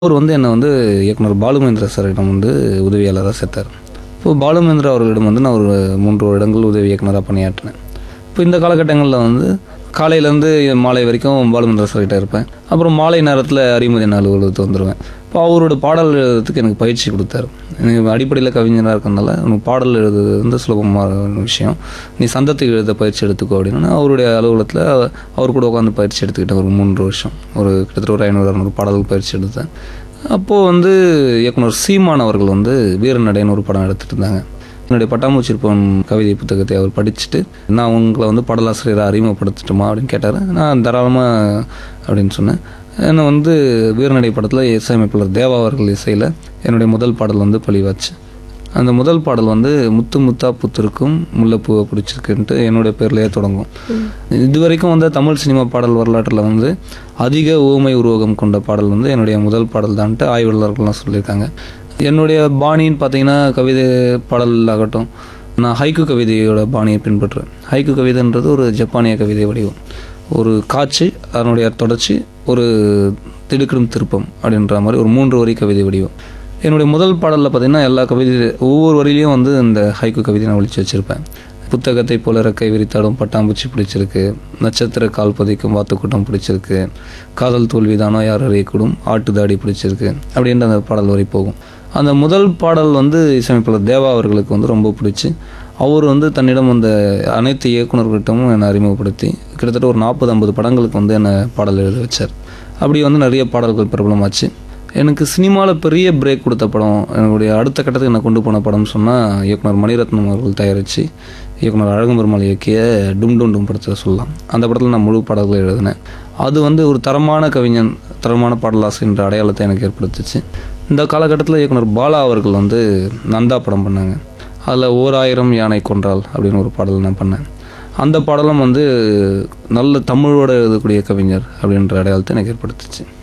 அவர் வந்து என்னை வந்து இயக்குனர் பாலுமேந்திர சாரிடம் வந்து உதவியாளராக சேர்த்தார் இப்போ பாலுமேந்திரா அவர்களிடம் வந்து நான் ஒரு மூன்று வருடங்கள் உதவி இயக்குனராக பணியாற்றினேன் இப்போ இந்த காலகட்டங்களில் வந்து காலையிலேருந்து மாலை வரைக்கும் பாலுமேந்திரா சார்கிட்ட இருப்பேன் அப்புறம் மாலை நேரத்தில் அறிமுக அலுவலகத்துக்கு வந்துடுவேன் இப்போ அவரோட பாடல் எழுதுறதுக்கு எனக்கு பயிற்சி கொடுத்தாரு எனக்கு அடிப்படையில் கவிஞராக இருக்கிறதுனால உனக்கு பாடல் எழுதுறது வந்து சுலபமான விஷயம் நீ சந்தத்துக்கு எழுத பயிற்சி எடுத்துக்கோ அப்படின்னா அவருடைய அலுவலகத்தில் அவர் கூட உட்காந்து பயிற்சி எடுத்துக்கிட்டேன் ஒரு மூன்று வருஷம் ஒரு கிட்டத்தட்ட ஒரு ஐநூறு அறநூறு பாடல் பயிற்சி எடுத்தேன் அப்போது வந்து இயக்குனர் சீமான் அவர்கள் வந்து வீரநடைன்னு ஒரு படம் எடுத்துட்டு இருந்தாங்க என்னுடைய பட்டாம்பூச்சிருப்பவன் கவிதை புத்தகத்தை அவர் படிச்சுட்டு நான் உங்களை வந்து பாடலாசிரியரை அறிமுகப்படுத்தட்டுமா அப்படின்னு கேட்டார் நான் தாராளமாக அப்படின்னு சொன்னேன் என்னை வந்து வீரநடை படத்தில் இசையமைப்பாளர் தேவா அவர்கள் இசையில் என்னுடைய முதல் பாடல் வந்து பழிவாச்சு அந்த முதல் பாடல் வந்து முத்து முத்தா புத்திருக்கும் முல்லைப்பூவை பிடிச்சிருக்குன்ட்டு என்னுடைய பேர்லேயே தொடங்கும் இது வரைக்கும் வந்து தமிழ் சினிமா பாடல் வரலாற்றில் வந்து அதிக ஊமை உருவகம் கொண்ட பாடல் வந்து என்னுடைய முதல் பாடல் தான்ட்டு ஆய்வாளர்கள்லாம் சொல்லியிருக்காங்க என்னுடைய பாணின்னு பார்த்தீங்கன்னா கவிதை பாடல் ஆகட்டும் நான் ஹைக்கு கவிதையோட பாணியை பின்பற்றுறேன் ஹைக்கு கவிதைன்றது ஒரு ஜப்பானிய கவிதை வடிவம் ஒரு காட்சி அதனுடைய தொடர்ச்சி ஒரு திடுக்கிடும் திருப்பம் அப்படின்ற மாதிரி ஒரு மூன்று வரி கவிதை வடிவம் என்னுடைய முதல் பாடலில் பார்த்தீங்கன்னா எல்லா கவிதை ஒவ்வொரு வரியிலையும் வந்து இந்த ஹைக்கு கவிதை நான் ஒழிச்சு வச்சுருப்பேன் புத்தகத்தை போல ரெக்கை விரித்தாடும் பட்டாம்பூச்சி பிடிச்சிருக்கு நட்சத்திர கால் பதிக்கும் வாத்துக்கூட்டம் பிடிச்சிருக்கு காதல் தோல்விதானோ யார் அறியக்கூடும் ஆட்டு தாடி பிடிச்சிருக்கு அப்படின்ற அந்த பாடல் வரி போகும் அந்த முதல் பாடல் வந்து இசையமைப்பாளர் தேவா அவர்களுக்கு வந்து ரொம்ப பிடிச்சி அவர் வந்து தன்னிடம் அந்த அனைத்து இயக்குநர்கிட்டமும் என்னை அறிமுகப்படுத்தி கிட்டத்தட்ட ஒரு நாற்பது ஐம்பது படங்களுக்கு வந்து என்னை பாடல் எழுத வச்சார் அப்படி வந்து நிறைய பாடல்கள் பிரபலமாச்சு எனக்கு சினிமாவில் பெரிய பிரேக் கொடுத்த படம் என்னுடைய அடுத்த கட்டத்துக்கு என்னை கொண்டு போன படம்னு சொன்னால் இயக்குனர் மணிரத்னம் அவர்கள் தயாரித்து இயக்குனர் அழகும்பெருமாள் இயக்கிய டும் டும் டும் படத்தை சொல்லலாம் அந்த படத்தில் நான் முழு பாடல்கள் எழுதினேன் அது வந்து ஒரு தரமான கவிஞன் தரமான பாடலாசிரியன்ற அடையாளத்தை எனக்கு ஏற்படுத்துச்சு இந்த காலகட்டத்தில் இயக்குனர் பாலா அவர்கள் வந்து நந்தா படம் பண்ணாங்க அதில் ஓர் ஆயிரம் யானை கொன்றால் அப்படின்னு ஒரு பாடல் நான் பண்ணேன் அந்த பாடலும் வந்து நல்ல தமிழோட எழுதக்கூடிய கவிஞர் அப்படின்ற அடையாளத்தை எனக்கு ஏற்படுத்துச்சு